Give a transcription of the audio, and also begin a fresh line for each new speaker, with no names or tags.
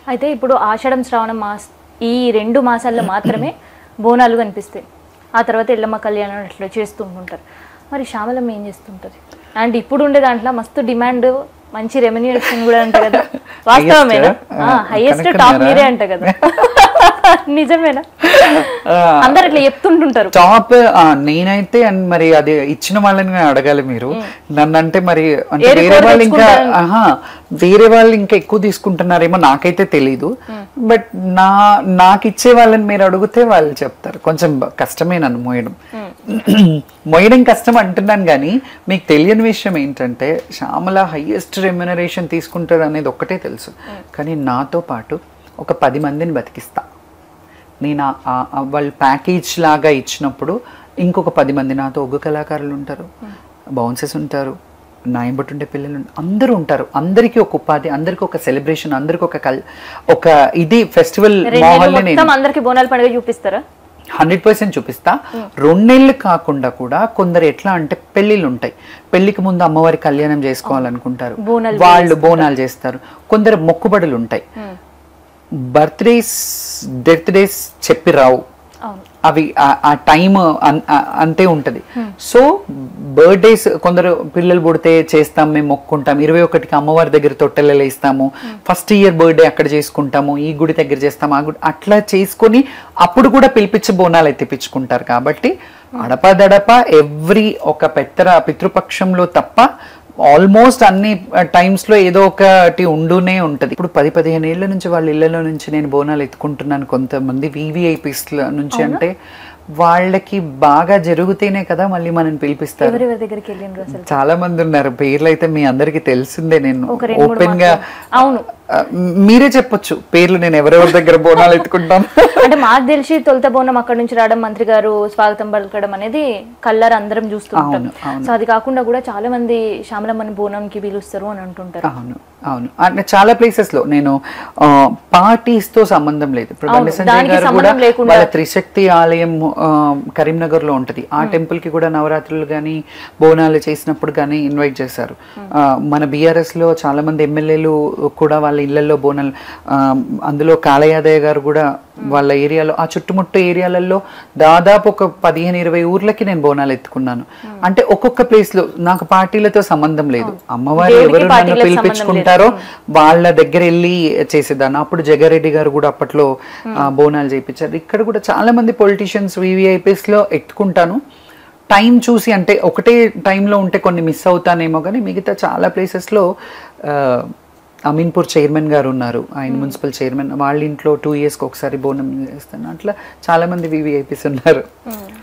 అయితే ఇప్పుడు ఆషాఢం శ్రావణం మాస్ ఈ రెండు మాసాల్లో మాత్రమే బోనాలు కనిపిస్తాయి ఆ తర్వాత ఎల్లమ్మ కళ్యాణం అట్లా చేస్తూ ఉంటారు మరి శ్యామలమ్మ ఏం చేస్తుంటది అండ్ ఇప్పుడు ఉండే దాంట్లో మస్తు డిమాండ్ మంచి రెమ్యూనరేషన్ కూడా అంట కదా వాస్తవమేనా
ఆ,
హైయెస్ట్ టాప్
కనుక్కున్నారా?
మీరే అంట కదా నిజమేనా అందరు అట్లా చెప్తుంటుంటారు
టాప్ నేనైతే అండ్ మరి అది ఇచ్చిన వాళ్ళని నేను అడగాలి మీరు నన్ను అంటే మరి అంటే
ఏరి
వేరే
కోరి
వాళ్ళు ఇంకా
తెచ్చుకుంటారని.
ఆహా వేరే వాళ్ళు ఇంకా ఎక్కువ తీసుకుంటున్నారేమో నాకైతే తెలీదు బట్ నా నాకు ఇచ్చే వాళ్ళని మీరు అడిగితే వాళ్ళు చెప్తారు కొంచెం బ- కష్టమే నన్ను మోయడం మోయడం కష్టం అంటున్నాను కానీ మీకు తెలియని విషయం ఏంటంటే శ్యామల హైయెస్ట్ రెమ్యునరేషన్ తీసుకుంటారు అనేది ఒక్కటే తెలుసు కానీ నాతో పాటు ఒక పది మందిని బతికిస్తా నేను ఆ- ఆ- ఆ వాళ్ళు ప్యాకేజ్ లాగా ఇచ్చినప్పుడు ఇంకొక పది మంది నాతో ఒగ్గు కళాకారులు ఉంటారు బౌన్సెస్ ఉంటారు నాయంబట్టుండే పిల్లలు ఉం- అందరూ ఉంటారు అందరికీ ఒక ఉపాధి అందరికీ ఒక సెలబ్రేషన్ అందరికీ ఒక కల్ ఒక ఇది ఫెస్టివల్
రెండేళ్ళు
మాహోల్ని నేను
మొత్తం అందరికి బోనాల పండుగ చూపిస్తారా
హండ్రెడ్ పర్సెంట్ చూపిస్తా రెండేళ్ళు కాకుండా కూడా కొందరు ఎట్లా అంటే పెళ్ళిళ్ళు ఉంటాయి పెళ్లికి ముందు అమ్మవారి కళ్యాణం చేసుకోవాలనుకుంటారు
బోనాలు
వాళ్ళు బోనాలు చేస్తారు కొందరు మొక్కుబడులు ఉంటాయి బర్త్డేస్ డెత్ డేస్ చెప్పి రావు
అవును
అవి ఆ- ఆ టైం అంతే ఉంటది సో బర్త్డేస్ కొందరు పిల్లలు పుడితే చేస్తాం మేము మొక్కుంటాం ఇరవై ఒకటికి అమ్మవారి దగ్గర తొట్టెలలో ఇస్తాము ఫస్ట్ ఇయర్ బర్త్డే అక్కడ చేసుకుంటాము ఈ గుడి దగ్గర చేస్తాము ఆ గుడి అట్లా చేసుకొని అప్పుడు కూడా పిలిపించి బోనాలు తెప్పించుకుంటారు కాబట్టి అడపదడప ఎవ్రీ ఒక పెత్తర పితృపక్షంలో తప్ప ఆల్మోస్ట్ అన్ని టైమ్స్ లో ఏదో ఒకటి ఉండునే ఉంటది ఇప్పుడు పది పదిహేను ఏళ్ల నుంచి వాళ్ళ ఇళ్లలో నుంచి నేను బోనాలు ఎత్తుకుంటున్నాను కొంతమంది వివిఐపీస్ నుంచి అంటే వాళ్ళకి బాగా జరిగితేనే కదా మళ్ళీ మనం పిలిపిస్తారు
ఎవరెవరి దగ్గరికి వెళ్ళిండ్రు అసలు
చాలా మంది ఉన్నారు పేర్లు అయితే మీ అందరికి తెలిసిందే నేను
ఒక రెండు మూడు
ఓపెన్ గా
అవును
ఆ, మీరే చెప్పొచ్చు పేర్లు నేను ఎవరెవరి దగ్గర బోనాలు ఎత్తుకుంటాను
అంటే మాకు తెలిసి తొలుత బోనం అక్కడ నుంచి రావడం మంత్రి గారు స్వాగతం పలకడం అనేది కళ్ళారు అందరం చూస్తూ ఉంటాం
అవును, అవును.
సో అది కాకుండా కూడా చాలా మంది శ్యామలమ్మని బోనంకి పిలుస్తారు అని అంటుంటారు
అవును అవును అంటే చాలా ప్లేసెస్ లో నేను పార్టీస్ తో సంబంధం లేదు ఇప్పుడు
అవును,
బండి సంజయ్
దానికి
గారు కూడా
సంబంధం లేకుండా-
వాళ్ళ త్రిశక్తి ఆలయం ఆ, కరీంనగర్ లో ఉంటది ఆ టెంపుల్ కి కూడా నవరాత్రులు కానీ బోనాలు చేసినప్పుడు కానీ ఇన్వైట్ చేశారు ఆ, మన బీఆర్ఎస్ లో చాలా మంది ఎమ్మెల్యేలు కూడా వాళ్ళ ఇళ్లలో బోనాలు ఆ, అందులో కాళయాదయ్య గారు కూడా వాళ్ళ ఏరియాలో ఆ చుట్టుముట్టు ఏరియాలలో దాదాపు ఒక పదిహేను ఇరవై ఊర్లకి నేను బోనాలు ఎత్తుకున్నాను అంటే ఒక్కొక్క ప్లేస్ లో నాకు పార్టీలతో సంబంధం లేదు అమ్మవారు
దేవునికి
ఎవరు నన్ను
పార్టీలకు సంబంధం
పిలిపించుకుంటారో వాళ్ళ దగ్గర వెళ్ళి చేసేదాన్ని అప్పుడు జగారెడ్డి గారు కూడా అప్పట్లో ఆ, బోనాలు చేయించారు ఇక్కడ కూడా చాలా మంది పొలిటీషియన్స్ వివిఐపీస్ లో ఎత్తుకుంటాను టైం చూసి అంటే ఒకటే టైంలో ఉంటే కొన్ని మిస్ అవుతానేమో కానీ మిగతా చాలా ప్లేసెస్లో అమీన్పూర్ చైర్మన్ గారు ఉన్నారు ఆయన మున్సిపల్ చైర్మన్ వాళ్ళ ఇంట్లో టూ ఇయర్స్కి ఒకసారి బోనం చేస్తాను అట్లా చాలా మంది వివిఐపీస్ ఉన్నారు